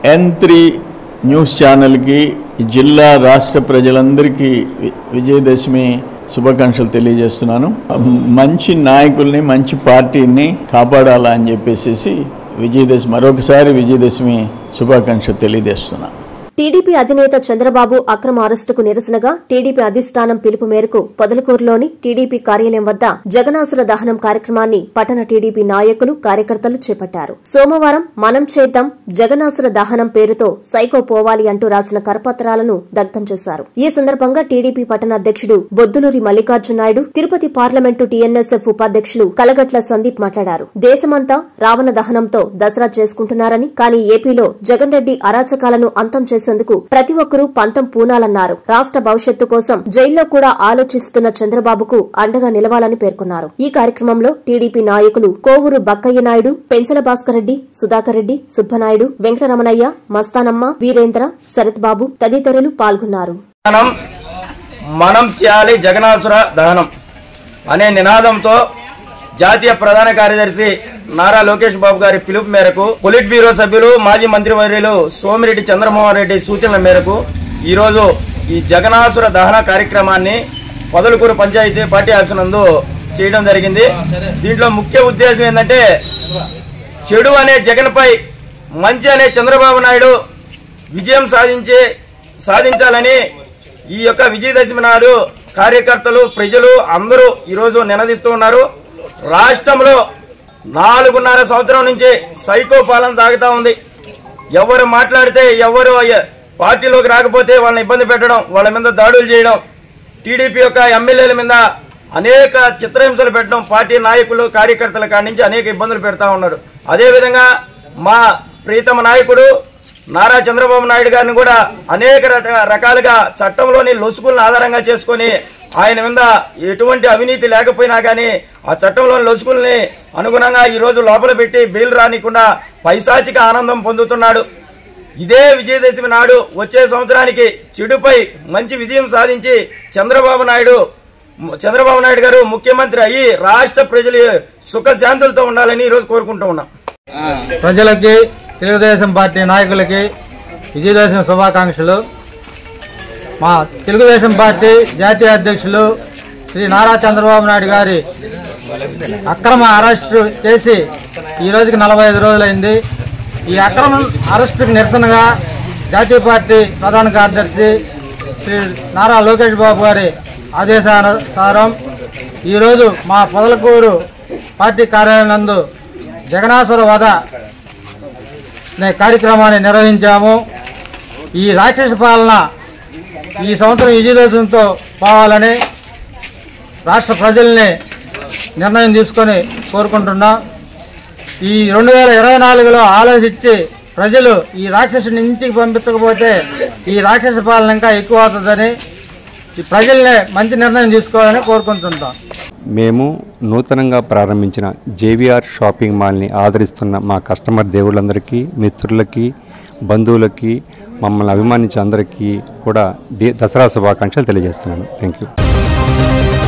N three news ఛానల్కి జిల్లా రాష్ట్ర ప్రజలందరికీ వి- విజయదశమి శుభాకాంక్షలు తెలియజేస్తున్నాను మంచి నాయకుల్ని మంచి పార్టీని కాపాడాలా అని చెప్పేసి విజయదశమి మరొకసారి విజయదశమి శుభాకాంక్షలు తెలియజేస్తున్నాను టీడీపీ అధినేత చంద్రబాబు అక్రమ అరెస్టుకు నిరసనగా టీడీపీ అధిష్టానం పిలుపు మేరకు పొదలకూరులోని టీడీపీ కార్యాలయం వద్ద జగనాసుర దహనం కార్యక్రమాన్ని పట్టణ టీడీపీ నాయకులు కార్యకర్తలు చేపట్టారు సోమవారం మనం చేద్దాం జగనాసుర దహనం పేరుతో సైకో పోవాలి అంటూ రాసిన కరపత్రాలను దగ్ధం చేశారు ఈ సందర్భంగా టీడీపీ పట్టణ అధ్యక్షుడు బొద్దులూరి మల్లికార్జున నాయుడు తిరుపతి పార్లమెంటు టీఎన్ఎస్ఎఫ్ ఉపాధ్యక్షులు కలగట్ల సందీప్ మాట్లాడారు దేశమంతా రావణ దహనంతో దసరా చేసుకుంటున్నారని కానీ ఏపీలో జగన్ రెడ్డి అరాచకాలను అంతం చేసేందుకు ప్రతి ఒక్కరూ పంతం పూనాలన్నారు రాష్ట్ర భవిష్యత్తు కోసం జైల్లో కూడా ఆలోచిస్తున్న చంద్రబాబుకు అండగా నిలవాలని పేర్కొన్నారు ఈ కార్యక్రమంలో టీడీపీ నాయకులు కోవూరు బక్కయ్య నాయుడు పెంచల భాస్కర్ రెడ్డి సుధాకర్ రెడ్డి సుబ్బనాయుడు వెంకటరమణయ్య మస్తానమ్మ వీరేంద్ర శరత్ బాబు తదితరులు పాల్గొన్నారు మనం మనం చేయాలి జగనాసుర దహనం అనే నినాదంతో జాతీయ ప్రధాన కార్యదర్శి నారా లోకేష్ బాబు గారి పిలుపు మేరకు పొలిట్ బ్యూరో సభ్యులు మాజీ మంత్రివర్యులు సోమిరెడ్డి చంద్రమోహన్ రెడ్డి సూచనల మేరకు ఈరోజు ఈ జగనాసుర దహన కార్యక్రమాన్ని పొదలకూరు పంచాయతీ పార్టీ ఆఫీస్ నందు చేయడం జరిగింది దీంట్లో ముఖ్య ఉద్దేశం ఏంటంటే చెడు అనే జగన్పై మంచి అనే చంద్రబాబు నాయుడు విజయం సాధించే సాధించాలని ఈ యొక్క విజయదశమి నాడు కార్యకర్తలు ప్రజలు అందరూ ఈరోజు నినదిస్తూ ఉన్నారు రాష్ట్రంలో నాలుగున్నర సంవత్సరం నుంచి సైకో పాలన సాగుతా ఉంది ఎవరు మాట్లాడితే ఎవరు అయ్య- పార్టీలోకి రాకపోతే వాళ్ళని ఇబ్బంది పెట్టడం వాళ్ళ మీద దాడులు చేయడం టీడీపీ యొక్క ఎమ్మెల్యేల మీద అనేక చిత్రహింసలు పెట్టడం పార్టీ నాయకులు కార్యకర్తల కాడి నుంచి అనేక ఇబ్బందులు పెడతా ఉన్నాడు అదేవిధంగా మా ప్రీతమ నాయకుడు నారా చంద్రబాబు నాయుడు గారిని కూడా అనేక రక- రకాలుగా చట్టంలోని లొసుగులను ఆధారంగా చేసుకొని ఆయన మీద ఎటువంటి అవినీతి లేకపోయినా కానీ ఆ చట్టంలోని లొసుగుల్ని అనుగుణంగా ఈ రోజు లోపల పెట్టి బెయిల్ రానికుండా పైశాచిక ఆనందం పొందుతున్నాడు ఇదే విజయదశమి నాడు వచ్చే సంవత్సరానికి చెడుపై మంచి విజయం సాధించి చంద్రబాబు నాయుడు చంద్రబాబు నాయుడు గారు ముఖ్యమంత్రి అయ్యి రాష్ట్ర ప్రజలు సుఖశాంతులతో ఉండాలని ఈ రోజు కోరుకుంటూ ఉన్నాం ప్రజలకి తెలుగుదేశం పార్టీ నాయకులకి విజయదశమి శుభాకాంక్షలు మా తెలుగుదేశం పార్టీ జాతీయ అధ్యక్షులు శ్రీ నారా చంద్రబాబు నాయుడు గారి అక్రమ అరెస్టు చేసి ఈ రోజుకి నలభై ఐదు రోజులైంది ఈ అక్రమ అరెస్టుకు నిరసనగా జాతీయ పార్టీ ప్రధాన కార్యదర్శి శ్రీ నారా లోకేష్ బాబు గారి ఆదేశానుసారం ఈరోజు మా పొదలకూరు పార్టీ కార్యాలయం నందు జగనాసుర వధ అనే కార్యక్రమాన్ని నిర్వహించాము ఈ రాక్షస పాలన ఈ సంవత్సరం విజయదశమితో పోవాలని రాష్ట్ర ప్రజల్ని నిర్ణయం తీసుకొని కోరుకుంటున్నాం ఈ రెండు వేల ఇరవై నాలుగులో ఆలోచించి ప్రజలు ఈ రాక్షసుని ఇంటికి పంపించకపోతే ఈ రాక్షస పాలన ఇంకా ఎక్కువ అవుతుందని ఈ ప్రజల్ని మంచి నిర్ణయం తీసుకోవాలని కోరుకుంటుంటాం మేము నూతనంగా ప్రారంభించిన జేవిఆర్ షాపింగ్ మాల్ని ఆదరిస్తున్న మా కస్టమర్ దేవుళ్ళందరికీ మిత్రులకి బంధువులకి మమ్మల్ని అభిమానించే అందరికీ కూడా దే- దసరా శుభాకాంక్షలు తెలియజేస్తున్నాను థ్యాంక్ యూ